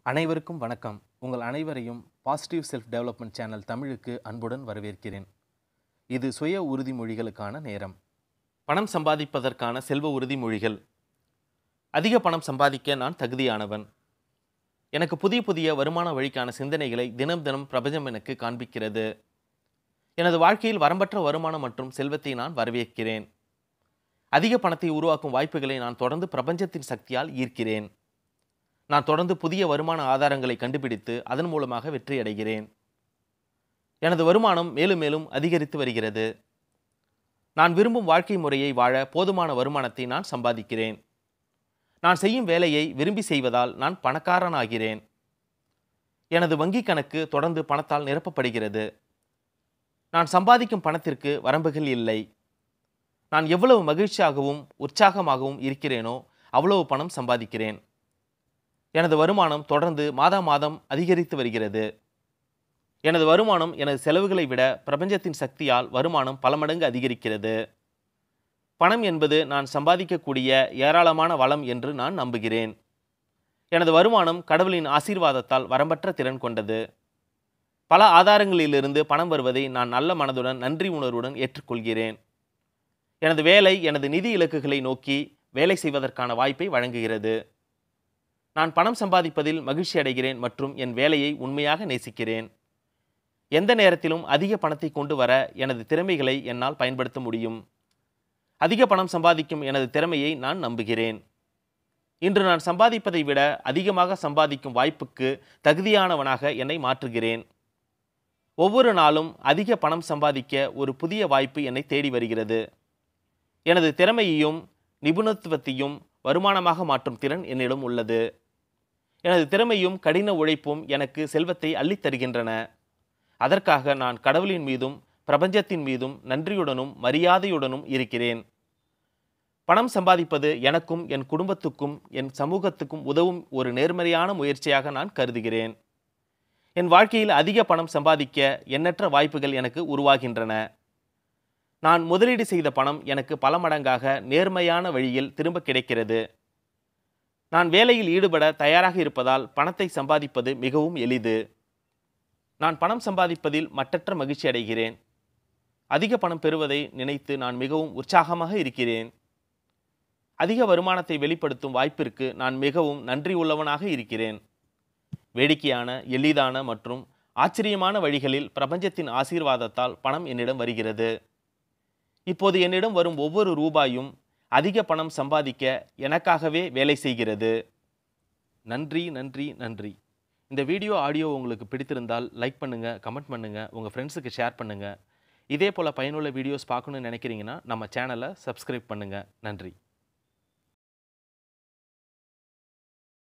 அனைவருக்கும் வணக்கம் உங்கள் அனைவரையும் பாசிட்டிவ் செல்ஃப் டெவலப்மெண்ட் சேனல் தமிழுக்கு அன்புடன் வரவேற்கிறேன் இது சுய உறுதிமொழிகளுக்கான நேரம் பணம் சம்பாதிப்பதற்கான செல்வ உறுதிமொழிகள் அதிக பணம் சம்பாதிக்க நான் தகுதியானவன் எனக்கு புதிய புதிய வருமான வழிக்கான சிந்தனைகளை தினம் தினம் பிரபஞ்சம் எனக்கு காண்பிக்கிறது எனது வாழ்க்கையில் வரம்பற்ற வருமானம் மற்றும் செல்வத்தை நான் வரவேற்கிறேன் அதிக பணத்தை உருவாக்கும் வாய்ப்புகளை நான் தொடர்ந்து பிரபஞ்சத்தின் சக்தியால் ஈர்க்கிறேன் நான் தொடர்ந்து புதிய வருமான ஆதாரங்களை கண்டுபிடித்து அதன் மூலமாக வெற்றி அடைகிறேன் எனது வருமானம் மேலும் மேலும் அதிகரித்து வருகிறது நான் விரும்பும் வாழ்க்கை முறையை வாழ போதுமான வருமானத்தை நான் சம்பாதிக்கிறேன் நான் செய்யும் வேலையை விரும்பி செய்வதால் நான் பணக்காரனாகிறேன் எனது வங்கிக் கணக்கு தொடர்ந்து பணத்தால் நிரப்பப்படுகிறது நான் சம்பாதிக்கும் பணத்திற்கு வரம்புகள் இல்லை நான் எவ்வளவு மகிழ்ச்சியாகவும் உற்சாகமாகவும் இருக்கிறேனோ அவ்வளவு பணம் சம்பாதிக்கிறேன் எனது வருமானம் தொடர்ந்து மாதா மாதம் அதிகரித்து வருகிறது எனது வருமானம் எனது செலவுகளை விட பிரபஞ்சத்தின் சக்தியால் வருமானம் பல மடங்கு அதிகரிக்கிறது பணம் என்பது நான் சம்பாதிக்கக்கூடிய ஏராளமான வளம் என்று நான் நம்புகிறேன் எனது வருமானம் கடவுளின் ஆசீர்வாதத்தால் வரம்பற்ற திறன் கொண்டது பல ஆதாரங்களிலிருந்து பணம் வருவதை நான் நல்ல மனதுடன் நன்றி உணர்வுடன் ஏற்றுக்கொள்கிறேன் எனது வேலை எனது நிதி இலக்குகளை நோக்கி வேலை செய்வதற்கான வாய்ப்பை வழங்குகிறது நான் பணம் சம்பாதிப்பதில் மகிழ்ச்சி அடைகிறேன் மற்றும் என் வேலையை உண்மையாக நேசிக்கிறேன் எந்த நேரத்திலும் அதிக பணத்தை கொண்டு வர எனது திறமைகளை என்னால் பயன்படுத்த முடியும் அதிக பணம் சம்பாதிக்கும் எனது திறமையை நான் நம்புகிறேன் இன்று நான் சம்பாதிப்பதை விட அதிகமாக சம்பாதிக்கும் வாய்ப்புக்கு தகுதியானவனாக என்னை மாற்றுகிறேன் ஒவ்வொரு நாளும் அதிக பணம் சம்பாதிக்க ஒரு புதிய வாய்ப்பு என்னை தேடி வருகிறது எனது திறமையையும் நிபுணத்துவத்தையும் வருமானமாக மாற்றும் திறன் என்னிடம் உள்ளது எனது திறமையும் கடின உழைப்பும் எனக்கு செல்வத்தை அள்ளித் தருகின்றன அதற்காக நான் கடவுளின் மீதும் பிரபஞ்சத்தின் மீதும் நன்றியுடனும் மரியாதையுடனும் இருக்கிறேன் பணம் சம்பாதிப்பது எனக்கும் என் குடும்பத்துக்கும் என் சமூகத்துக்கும் உதவும் ஒரு நேர்மறையான முயற்சியாக நான் கருதுகிறேன் என் வாழ்க்கையில் அதிக பணம் சம்பாதிக்க எண்ணற்ற வாய்ப்புகள் எனக்கு உருவாகின்றன நான் முதலீடு செய்த பணம் எனக்கு பல மடங்காக நேர்மையான வழியில் திரும்ப கிடைக்கிறது நான் வேலையில் ஈடுபட தயாராக இருப்பதால் பணத்தை சம்பாதிப்பது மிகவும் எளிது நான் பணம் சம்பாதிப்பதில் மட்டற்ற மகிழ்ச்சி அடைகிறேன் அதிக பணம் பெறுவதை நினைத்து நான் மிகவும் உற்சாகமாக இருக்கிறேன் அதிக வருமானத்தை வெளிப்படுத்தும் வாய்ப்பிற்கு நான் மிகவும் நன்றி உள்ளவனாக இருக்கிறேன் வேடிக்கையான எளிதான மற்றும் ஆச்சரியமான வழிகளில் பிரபஞ்சத்தின் ஆசீர்வாதத்தால் பணம் என்னிடம் வருகிறது இப்போது என்னிடம் வரும் ஒவ்வொரு ரூபாயும் அதிக பணம் சம்பாதிக்க எனக்காகவே வேலை செய்கிறது நன்றி நன்றி நன்றி இந்த வீடியோ ஆடியோ உங்களுக்கு பிடித்திருந்தால் லைக் பண்ணுங்கள் கமெண்ட் பண்ணுங்கள் உங்கள் ஃப்ரெண்ட்ஸுக்கு ஷேர் பண்ணுங்கள் இதே போல் பயனுள்ள வீடியோஸ் பார்க்கணுன்னு நினைக்கிறீங்கன்னா நம்ம சேனலை சப்ஸ்கிரைப் பண்ணுங்கள் நன்றி